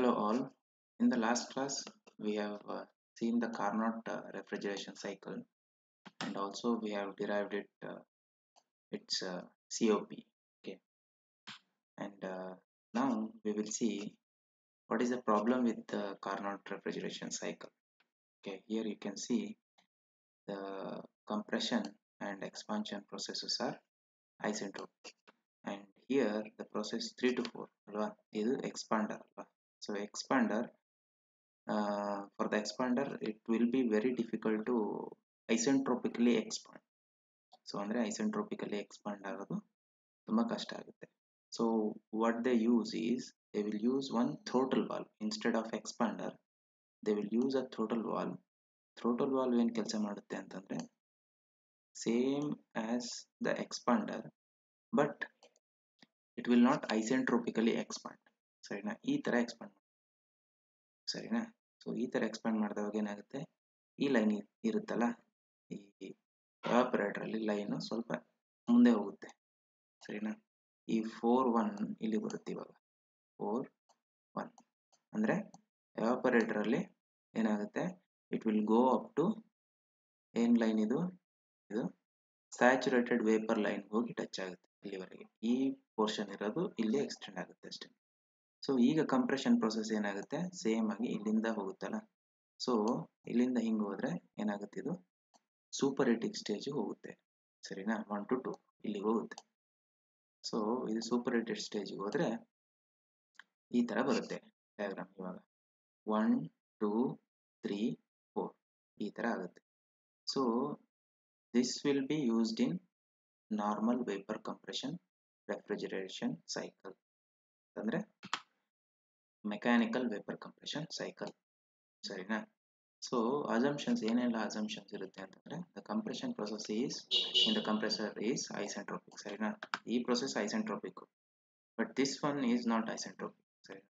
Hello all. In the last class, we have uh, seen the Carnot uh, refrigeration cycle and also we have derived it uh, its uh, COP. Okay, and uh, now we will see what is the problem with the Carnot refrigeration cycle. Okay, here you can see the compression and expansion processes are isentropic and here the process 3 to 4 ಅಲ್ವಾ ಇದು expander ಅಲ್ವಾ so expander uh, for the expander it will be very difficult to isentropically expand so ಅಂದರೆ isentropically expand ಆಗೋದು ತುಂಬ ಕಷ್ಟ ಆಗುತ್ತೆ so what they use is they will use one throttle valve instead of expander they will use a throttle valve throttle valve ಏನು ಕೆಲಸ ಮಾಡುತ್ತೆ ಅಂತಂದರೆ same as the expander but it will not isentropically expand ಸರಿನಾ ಈ ಥರ expand ಸರಿನಾ so ಈ ಥರ ಎಕ್ಸ್ಪಾಂಡ್ ಮಾಡಿದವಾಗ ಏನಾಗುತ್ತೆ ಈ ಲೈನ್ ಇರುತ್ತಲ್ಲ ಈ ಎವಾಪರೇಟ್ರಲ್ಲಿ ಲೈನು ಸ್ವಲ್ಪ ಮುಂದೆ ಹೋಗುತ್ತೆ ಸರಿನಾ ಈ ಫೋರ್ ಒನ್ ಇಲ್ಲಿ ಬರುತ್ತೆ ಇವಾಗ ಫೋರ್ ಒನ್ ಅಂದರೆ ಎವಾಪರೇಟ್ರಲ್ಲಿ ಏನಾಗುತ್ತೆ it will go up to ಏನು ಲೈನ್ ಇದು ಇದು ಸ್ಯಾಚುರೇಟೆಡ್ ವೇಪರ್ ಲೈನ್ ಹೋಗಿ ಟಚ್ ಆಗುತ್ತೆ ಇಲ್ಲಿವರೆಗೆ ಈ ಪೋರ್ಷನ್ ಇರೋದು ಇಲ್ಲಿ ಎಕ್ಸ್ಟೆಂಡ್ ಆಗುತ್ತೆ ಅಷ್ಟೇ ಸೊ ಈಗ ಕಂಪ್ರೆಷನ್ ಪ್ರೊಸೆಸ್ ಏನಾಗುತ್ತೆ ಸೇಮ್ ಆಗಿ ಇಲ್ಲಿಂದ ಹೋಗುತ್ತಲ್ಲ ಸೊ ಇಲ್ಲಿಂದ ಹಿಂಗೆ ಹೋದರೆ ಏನಾಗುತ್ತೆ ಇದು ಸೂಪರ್ ಹಿಟಿಂಗ್ ಸ್ಟೇಜ್ ಹೋಗುತ್ತೆ ಸರಿನಾ ಒನ್ ಟು ಟು ಇಲ್ಲಿಗೆ ಹೋಗುತ್ತೆ ಸೊ ಇದು ಸೂಪರ್ ಹಿಟೆಡ್ ಸ್ಟೇಜಿಗೆ ಹೋದರೆ ಈ ಥರ ಬರುತ್ತೆ ಡಯಾಗ್ರಾಮ್ ಇವಾಗ ಒನ್ ಟೂ ತ್ರೀ ಫೋರ್ ಈ ಥರ ಆಗುತ್ತೆ so this will be used in normal vapour compression refrigeration cycle ಅಂದರೆ ಮೆಕ್ಯಾನಿಕಲ್ ವೇಪರ್ ಕಂಪ್ರೆಷನ್ ಸೈಕಲ್ ಸರಿನಾ ಸೊ ಅಸಂಪ್ಷನ್ಸ್ ಏನೆಲ್ಲ ಅಸಂಪ್ಷನ್ಸ್ ಇರುತ್ತೆ ಅಂತಂದರೆ the compression process is in the compressor is isentropic ಸರಿನಾ ಈ process isentropic but this one is not isentropic ಸರಿ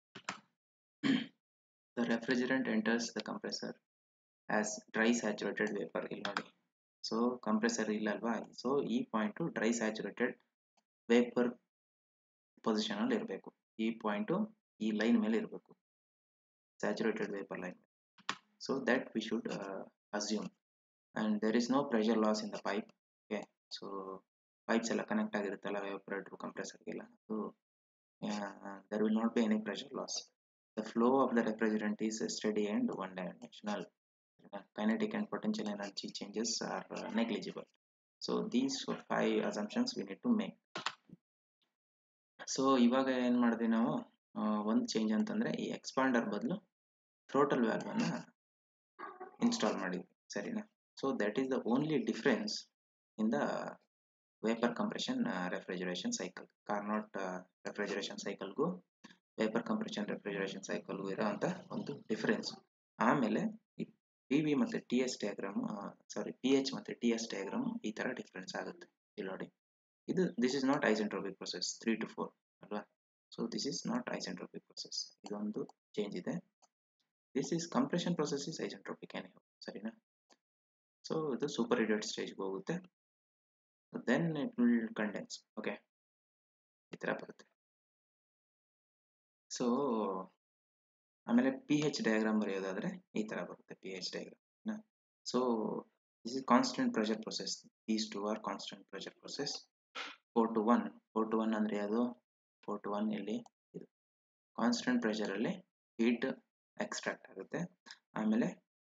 the refrigerant enters the compressor as dry saturated vapour ಇಲ್ಲಿ ನೋಡಿ so compressor ಇಲ್ಲಲ್ವಾ so ಈ ಪಾಯಿಂಟು ಡ್ರೈ ಸ್ಯಾಚುರೇಟೆಡ್ ವೇಪರ್ ಪೊಸಿಷನಲ್ಲಿ ಇರಬೇಕು ಈ ಪಾಯಿಂಟು ಈ ಲೈನ್ ಮೇಲೆ ಇರಬೇಕು saturated vapour line so that we should uh, assume and there is no pressure loss in the pipe okay so pipes ಎಲ್ಲ ಕನೆಕ್ಟ್ ಆಗಿರುತ್ತಲ್ಲ ಎವಾಪರೇಟರ್ ಕಂಪ್ರೆಸರ್ಗೆಲ್ಲ so there will not be any pressure loss the flow of the refrigerant is steady and one dimensional kinetic and potential energy changes are uh, negligible so these five assumptions we need to make so ಇವಾಗ ಏನು ಮಾಡಿದ್ವಿ ನಾವು ಒಂದು change ಅಂತಂದರೆ ಈ expander ಬದಲು throttle ವ್ಯಾಲ್ವನ್ನ install ಮಾಡಿದ್ವಿ ಸರಿನಾ so that is the only difference in the vapour compression refrigeration cycle Carnot refrigeration ಸೈಕಲ್ಗೂ ವೇಪರ್ ಕಂಪ್ರೆಷನ್ ರೆಫ್ರಿಜರೇಷನ್ ಸೈಕಲ್ಗೂ ಇರೋಂಥ ಒಂದು ಡಿಫ್ರೆನ್ಸ್ ಆಮೇಲೆ ಈ ಪಿ ವಿ ಮತ್ತು T S diagram sorry P H ಮತ್ತು ಟಿ ಎಸ್ ಡಯಾಗ್ರಾಮು ಈ ಥರ ಡಿಫ್ರೆನ್ಸ್ ಆಗುತ್ತೆ ಇಲ್ಲಿ ನೋಡಿ ಇದು this is not isentropic process three to four ಅಲ್ವಾ so this is not isentropic process ಇದೊಂದು ಚೇಂಜ್ ಇದೆ this is compression process is isentropic ಏನೇ ಸರಿನಾ ಸೊ ಇದು ಸೂಪರ್ ಹಿಡೆಡ್ ಸ್ಟೇಜ್ಗೆ ಹೋಗುತ್ತೆ then it will condense okay ಈ ಥರ ಬರುತ್ತೆ ಸೊ ಆಮೇಲೆ ಪಿ ಹೆಚ್ ಡಯಾಗ್ರಾಮ್ ಬರೆಯೋದಾದರೆ ಈ ಥರ ಬರುತ್ತೆ P H diagram so this is constant pressure process these two are constant pressure process four to one four to one ಅಂದರೆ ಅದು ಫೋರ್ ಟು ಒನ್ ಇಲ್ಲಿ ಇದು ಕಾನ್ಸ್ಟೆಂಟ್ ಪ್ರೆಷರಲ್ಲಿ ಹೀಟ್ ಎಕ್ಸ್ಟ್ರಾಕ್ಟ್ ಆಗುತ್ತೆ ಆಮೇಲೆ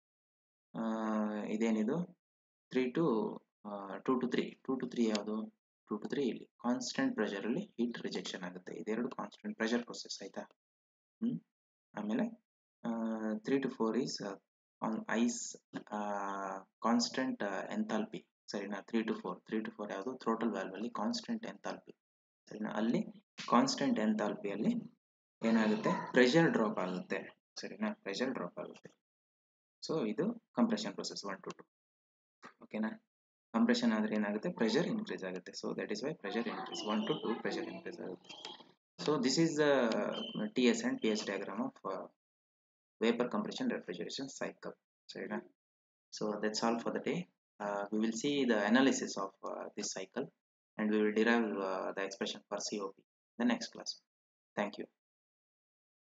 ಇದೇನಿದು three to two to three two to three ಯಾವುದು two to three ಇಲ್ಲಿ ಕಾನ್ಸ್ಟೆಂಟ್ ಪ್ರೆಷರಲ್ಲಿ ಹೀಟ್ ರಿಜೆಕ್ಷನ್ ಆಗುತ್ತೆ ಇದೆರಡು ಕಾನ್ಸ್ಟೆಂಟ್ ಪ್ರೆಷರ್ ಪ್ರೊಸೆಸ್ ಆಯಿತಾ ಹ್ಞೂ ಆಮೇಲೆ three to four is is constant enthalpy ಸರಿನಾ three to four three to four ಯಾವುದು ಥ್ರೋಟಲ್ ವ್ಯಾಲ್ವಲ್ಲಿ ಕಾನ್ಸ್ಟೆಂಟ್ ಎಂಥಾಲ್ಪಿ ಸರಿನಾ ಅಲ್ಲಿ ಕಾನ್ಸ್ಟೆಂಟ್ ಎಂಥಾಲ್ಪಿಯಲ್ಲಿ ಏನಾಗುತ್ತೆ ಪ್ರೆಷರ್ ಡ್ರಾಪ್ ಆಗುತ್ತೆ ಸರಿನಾ ಪ್ರೆಷರ್ ಡ್ರಾಪ್ ಆಗುತ್ತೆ ಸೊ ಇದು compression process one to two ಓಕೆನಾ ಕಂಪ್ರೆಷನ್ ಆದರೆ ಏನಾಗುತ್ತೆ ಪ್ರೆಷರ್ ಇನ್ಕ್ರೀಸ್ ಆಗುತ್ತೆ so that is why pressure increase one to two pressure increase ಆಗುತ್ತೆ so this is the T S and P S diagram of vapour compression refrigeration cycle ಸರಿನಾ so that's all for the day we will see the analysis of uh, this cycle and we will derive uh, the expression for COP the next class. Thank you.